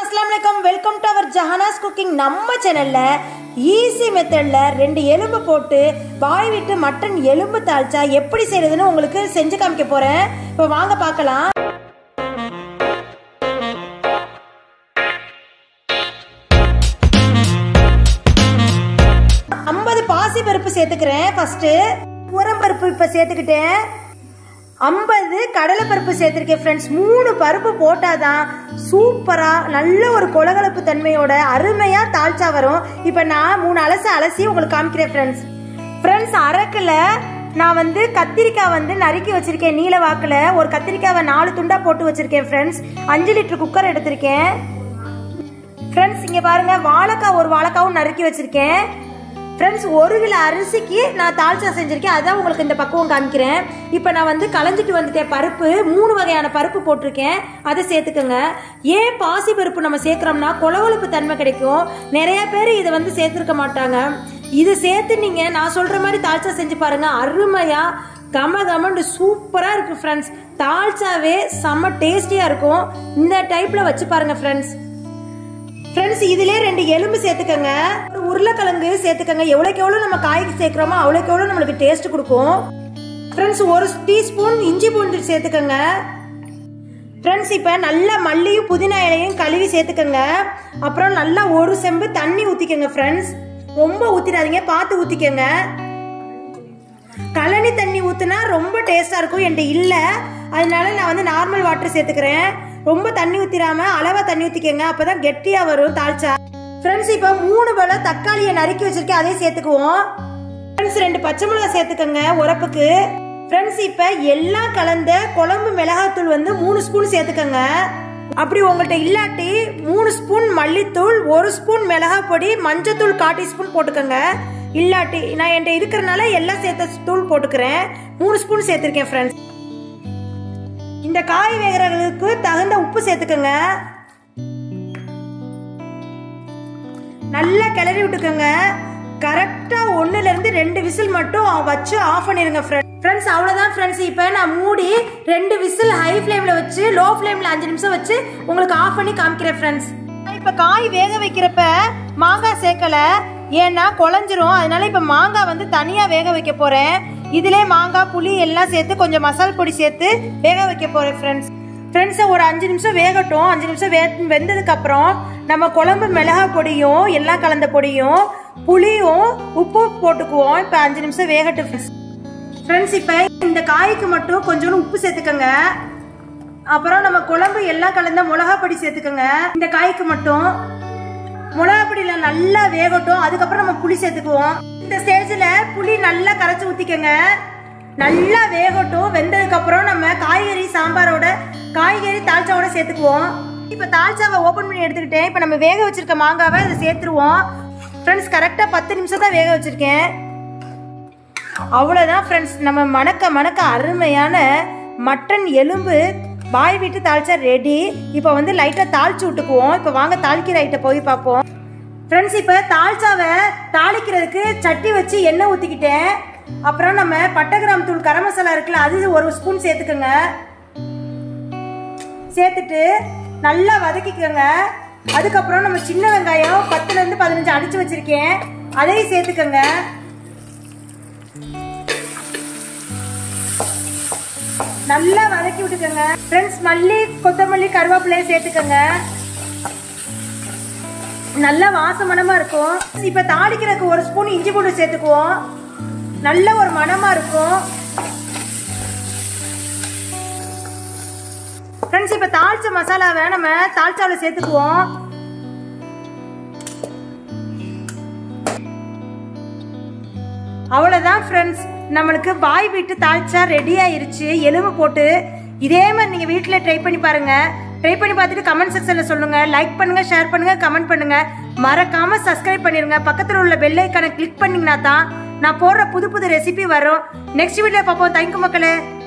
அஸ்லாம் வலைக்கம் welcome to our Jahana's cooking நம்ம சேனல்ல ஈஸி மெத்தட்ல ரெண்டு எலும்பு போட்டு வாய் விட்டு மட்டன் எலும்பு தாளிச்சா எப்படி செய்யறதுன்னு உங்களுக்கு செஞ்சு காமிக்க போறேன் இப்போ வாங்க பார்க்கலாம் ஐம்பது பாசி பருப்பு சேர்த்துக்கிறேன் ஃபர்ஸ்ட் உரம்பருப்பு இப்போ சேர்த்துக்கிட்டேன் ஐம்பது கடலை பருப்பு சேர்த்துருக்கேன் ஃப்ரெண்ட்ஸ் மூணு பருப்பு போட்டாதான் சூப்பராக நல்ல ஒரு கொலகலப்பு தன்மையோட அருமையாக தாழ்ச்சா வரும் இப்போ நான் மூணு அலசி அலசி உங்களுக்கு காமிக்கிறேன் ஃப்ரெண்ட்ஸ் ஃப்ரெண்ட்ஸ் அரக்கில் நான் வந்து கத்திரிக்காய் வந்து நறுக்கி வச்சிருக்கேன் நீல வாக்கில் ஒரு கத்திரிக்காவை நாலு துண்டாக போட்டு வச்சிருக்கேன் ஃப்ரெண்ட்ஸ் அஞ்சு லிட்டர் குக்கர் எடுத்திருக்கேன் ஃப்ரெண்ட்ஸ் இங்கே பாருங்க வாழைக்காய் ஒரு வாழைக்காவும் நறுக்கி வச்சிருக்கேன் ஃப்ரெண்ட்ஸ் ஒரு கிலோ அரிசிக்கு நான் தால்ச்சா செஞ்சிருக்கேன் அதான் உங்களுக்கு இந்த பக்குவம் காமிக்கிறேன் இப்போ நான் வந்து களைஞ்சிட்டு வந்துட்டேன் பருப்பு மூணு வகையான பருப்பு போட்டிருக்கேன் அதை சேர்த்துக்கோங்க ஏன் பாசி பருப்பு நம்ம சேர்க்குறோம்னா கொலவொழுப்பு தன்மை கிடைக்கும் நிறைய பேர் இதை வந்து சேர்த்துருக்க மாட்டாங்க இது சேர்த்து நீங்க நான் சொல்ற மாதிரி தால்ச்சா செஞ்சு பாருங்க அருமையா கம கமண்டு சூப்பரா இருக்கு ஃப்ரெண்ட்ஸ் தால்ச்சாவே செம்ம டேஸ்டியா இருக்கும் இந்த டைப்ல வச்சு பாருங்க ஃப்ரெண்ட்ஸ் ஃப்ரெண்ட்ஸ் இதுலயே ரெண்டு எலும்பு சேர்த்துக்கங்க ஒரு உருளைக்கிழங்கு சேர்த்துக்கங்க எவ்வளோக்கு எவ்வளோ நம்ம காய்க்கு சேர்க்குறோமோ அவ்வளோக்கு எவ்வளோ நம்மளுக்கு டேஸ்ட் கொடுக்கும் ஃப்ரெண்ட்ஸ் ஒரு டீஸ்பூன் இஞ்சி பூண்டு சேர்த்துக்கங்க ஃப்ரெண்ட்ஸ் இப்போ நல்லா மல்லியும் புதினா இலையும் கழுவி சேர்த்துக்கங்க அப்புறம் நல்லா ஒரு செம்பு தண்ணி ஊற்றிக்கங்க ஃப்ரெண்ட்ஸ் ரொம்ப ஊற்றிடாதீங்க பார்த்து ஊற்றிக்கங்க கழனி தண்ணி ஊற்றுனா ரொம்ப டேஸ்டாக இருக்கும் என்கிட்ட இல்லை அதனால நான் வந்து நார்மல் வாட்டர் சேர்த்துக்கிறேன் ரொம்ப தண்ணி ஊற்றிடாம அளவாக தண்ணி ஊற்றிக்கங்க அப்போ தான் கெட்டியாக வரும் தாழ்ச்சா ஃப்ரெண்ட்ஸ் இப்போ மூணு பல தக்காளியை நறுக்கி வச்சிருக்கேன் அதையும் சேர்த்துக்குவோம் ஃப்ரெண்ட்ஸ் ரெண்டு பச்சை மிளகாய் சேர்த்துக்கங்க உரப்புக்கு ஃப்ரெண்ட்ஸ் இப்போ எல்லாம் கலந்த குழம்பு மிளகாத்தூள் வந்து மூணு ஸ்பூன் சேர்த்துக்கங்க அப்படி உங்கள்கிட்ட இல்லாட்டி மூணு ஸ்பூன் மல்லித்தூள் ஒரு ஸ்பூன் மிளகாய் பொடி மஞ்சத்தூள் காட்டி ஸ்பூன் போட்டுக்கோங்க இல்லாட்டி நான் என்கிட்ட இருக்கிறனால எல்லாம் சேர்த்த தூள் போட்டுக்கிறேன் மூணு ஸ்பூன் சேர்த்துருக்கேன் ஃப்ரெண்ட்ஸ் இந்த காய் வேகிறவங்களுக்கு தகுந்த உப்பு சேர்த்துக்கோங்க நல்லா கிளறி விட்டுக்கோங்க கரெக்டா ஒண்ணுல இருந்து ரெண்டு விசில் மட்டும் வச்சு ஆஃப் பண்ணிருங்க ஃப்ரெண்ட்ஸ் அவ்வளவுதான் ஃப்ரெண்ட்ஸ் இப்போ நான் மூடி ரெண்டு விசில் ஹை ஃப்ளேம்ல வச்சு லோ ஃப்ளேம்ல அஞ்சு நிமிஷம் வச்சு உங்களுக்கு ஆஃப் பண்ணி காமிக்கிறேன் ஃப்ரெண்ட்ஸ் இப்போ காய் வேக வைக்கிறப்ப மாங்காய் சேர்க்கல ஏன்னா குழஞ்சிரும் அதனால இப்போ மாங்காய் வந்து தனியாக வேக வைக்க போறேன் இதிலே மாங்காய் புளி எல்லாம் சேர்த்து கொஞ்சம் மசால் பொடி சேர்த்து வேக வைக்க போறேன் ஃப்ரெண்ட்ஸ் ஃப்ரெண்ட்ஸை ஒரு அஞ்சு நிமிஷம் வேகட்டும் அஞ்சு நிமிஷம் வே வெந்ததுக்கு அப்புறம் நம்ம குழம்பு மிளகா பொடியும் எல்லாம் கலந்த பொடியும் புளியும் உப்பு போட்டுக்குவோம் இப்போ அஞ்சு நிமிஷம் வேகட்டும் ஃப்ரெண்ட்ஸ் ஃப்ரெண்ட்ஸ் இப்போ இந்த காய்க்கு மட்டும் கொஞ்சோண்டு உப்பு சேர்த்துக்கோங்க அப்புறம் நம்ம குழம்பு எல்லாம் கலந்த மிளகா பொடி சேர்த்துக்கோங்க இந்த காய்க்கு மட்டும் மிளகா பொடியில நல்லா வேகட்டும் அதுக்கப்புறம் நம்ம புளி சேர்த்துக்குவோம் இந்த ஸ்டேஜில் புளி நல்லா கரைச்சி ஊற்றிக்கோங்க நல்லா வேகட்டும் வெந்ததுக்கு அப்புறம் நம்ம காய்கறி சாம்பாரோட காய்கறி தால்ச்சாவோட சேர்த்துக்குவோம் இப்போ தால்ச்சாவை ஓப்பன் பண்ணி எடுத்துக்கிட்டேன் இப்போ நம்ம வேக வச்சிருக்க மாங்காவை இதை சேர்த்துருவோம் ஃப்ரெண்ட்ஸ் கரெக்டாக பத்து நிமிஷம் தான் வேக வச்சிருக்கேன் அவ்வளோதான் ஃப்ரெண்ட்ஸ் நம்ம மணக்க மணக்க அருமையான மட்டன் எலும்பு பாய் வீட்டு தாளிச்சா ரெடி இப்போ வந்து லைட்டாக தாளிச்சு விட்டுக்குவோம் இப்போ வாங்க தாளிக்கிற ஐட்டை போய் பார்ப்போம் ஃப்ரெண்ட்ஸ் இப்போ தால்ச்சாவை தாளிக்கிறதுக்கு சட்டி வச்சு எண்ணெய் ஊற்றிக்கிட்டேன் அப்புறம் நம்ம பட்டை கிராம் தூள் கரம் மசாலா இருக்குல்ல அது ஒரு ஸ்பூன் சேர்த்துக்கோங்க சேர்த்துட்டு நல்லா வதக்கிக்கோங்க அதுக்கப்புறம் நம்ம சின்ன வெங்காயம் பத்துலேருந்து பதினஞ்சு அடிச்சு வச்சிருக்கேன் அதையும் சேர்த்துக்கோங்க நல்லா வதக்கி விட்டுக்கோங்க ஃப்ரெண்ட்ஸ் மல்லி கொத்தமல்லி கருவேப்பிலையை சேர்த்துக்கோங்க நல்ல வாசமனமா இருக்கும் இப்ப தாளிக்கிறதுக்கு ஒரு ஸ்பூன் இஞ்சி பூண்டு சேர்த்துக்குவோம் நல்ல ஒரு மனமா இருக்கும் ஃப்ரெண்ட்ஸ் இப்ப தாளிச்ச மசாலாவை நம்ம தாளிச்சாவில் சேர்த்துக்குவோம் அவ்வளோதான் ஃப்ரெண்ட்ஸ் நம்மளுக்கு பாய் வீட்டு தாளிச்சா ரெடி ஆயிருச்சு எலும்பு போட்டு இதே மாதிரி நீங்கள் வீட்டில் ட்ரை பண்ணி பாருங்க ட்ரை பண்ணி பார்த்துட்டு கமெண்ட் செக்ஷனில் சொல்லுங்க லைக் பண்ணுங்க ஷேர் பண்ணுங்க கமெண்ட் பண்ணுங்க மறக்காம சப்ஸ்கிரைப் பண்ணிருங்க பக்கத்தில் உள்ள பெல் ஐக்கானை கிளிக் பண்ணீங்கன்னா தான் நான் போடுற புது புது ரெசிபி வரும் நெக்ஸ்ட் வீடியோ பார்ப்போம் தேங்க்யூ மக்களே